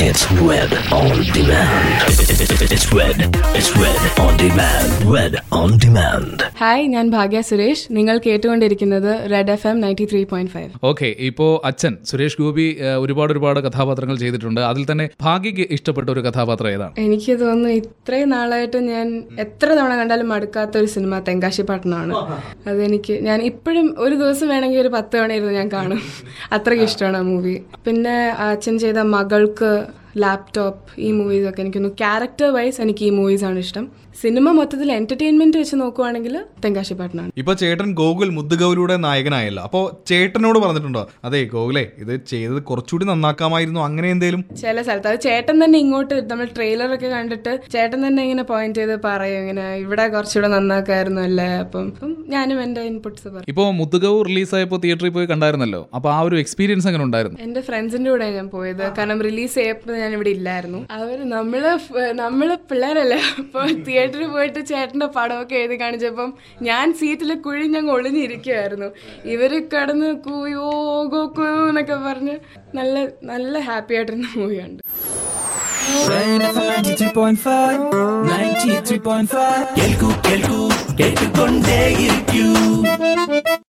It's Red on Demand. It's Red. It's Red on Demand. Red on Demand. Hi ഞാൻ ഭാഗ്യ സുരേഷ് നിങ്ങൾ കേട്ടുകൊണ്ടിരിക്കുന്നത് Red F M ninety three point five okay ഇപ്പോ അച്ഛൻ സുരേഷ് ഗോപി ഏഹ്, ഒരുപാട് ഒരുപാട് കഥാപാത്രങ്ങൾ ചെയ്തിട്ടുണ്ട് അതിൽ തന്നെ ഭാഗ്യക്ക് ഇഷ്ടപ്പെട്ട ഒരു കഥാപാത്രം ഏതാണ് എനിക്ക് തോന്നുന്നു ഇത്രയും നാളായിട്ട് ഞാൻ എത്ര തവണ കണ്ടാലും മടുക്കാത്ത ഒരു സിനിമ തെങ്കാശി പട്ടണമാണ് അതെനിക്ക് ഞാൻ ഇപ്പോഴും ഒരു ദിവസം വേണമെങ്കിൽ ഒരു പത്ത് തവണ ഇരുന്ന് ഞാൻ കാണും അത്രയ്ക്ക് ഇഷ്ടമാണ് ആ മൂവി പിന്നെ അച്ഛൻ ചെയ്ത മകൾക്ക് ലാപ്ടോപ്പ് ഈ മൂവീസ് ഒക്കെ എനിക്കൊന്ന് ക്യാരക്ടർ വൈസ് എനിക്ക് ഈ മൂവീസ് ആണ് ഇഷ്ടം സിനിമ മൊത്തത്തിൽ എന്റർടൈൻമെന്റ് വെച്ച് നോക്കുവാണെങ്കിൽ തെങ്കാശി പട്ടണമാണ് ഇപ്പൊ ചേട്ടൻ ഗോകുൽ മുദ്ദുഗൗരിയുടെ നായകനായല്ലോ അപ്പോ ചേട്ടനോട് പറഞ്ഞിട്ടുണ്ടോ അതെ ഗോകുലേ ഇത് ചെയ്തത് കുറച്ചുകൂടി നന്നാക്കാമായിരുന്നു അങ്ങനെ എന്തേലും ചില സ്ഥലത്ത് അത് ചേട്ടൻ തന്നെ ഇങ്ങോട്ട് നമ്മൾ ട്രെയിലറൊക്കെ കണ്ടിട്ട് ചേട്ടൻ തന്നെ ഇങ്ങനെ പോയിന്റ് ചെയ്ത് പറയും ഇങ്ങനെ ഇവിടെ കുറച്ചുകൂടെ നന്നാക്കായിരുന്നു അല്ലേ അപ്പം അപ്പം ഞാനും എൻ്റെ ഇൻപുട്സ് പറയും ഇപ്പോ മുത്തുകവ് റിലീസായപ്പോൾ തിയേറ്ററിൽ പോയി കണ്ടായിരുന്നല്ലോ അപ്പൊ ആ ഒരു എക്സ്പീരിയൻസ് എങ്ങനെ ഉണ്ടായിരുന്നു എന്റെ ഫ്രണ്ട്സിന്റെ കൂടെ ഞാൻ പോയത് കാരണം റിലീസ് ചെയ്യപ്പോൾ ഞാൻ ഇവിടെ ഇല്ലായിരുന്നു അവർ നമ്മള് ഫ്- നമ്മള് പിള്ളേരല്ലേ അപ്പൊ തിയേറ്ററിൽ പോയിട്ട് ചേട്ടന്റെ പടമൊക്കെ എഴുതി കാണിച്ചപ്പം ഞാൻ സീറ്റിൽ കുഴിഞ്ഞങ്ങ് ഒളിഞ്ഞിരിക്കുമായിരുന്നു ഇവര് കിടന്ന് കൂയോ ഗോക്കു എന്നൊക്കെ പറഞ്ഞ് നല്ല നല്ല ഹാപ്പി ആയിട്ടിരുന്ന മൂവിയുണ്ട് Red FM 93.5 93.5 കേൾക്കൂ കേൾക്കൂ കേട്ടുകൊണ്ടേയിരിക്കൂ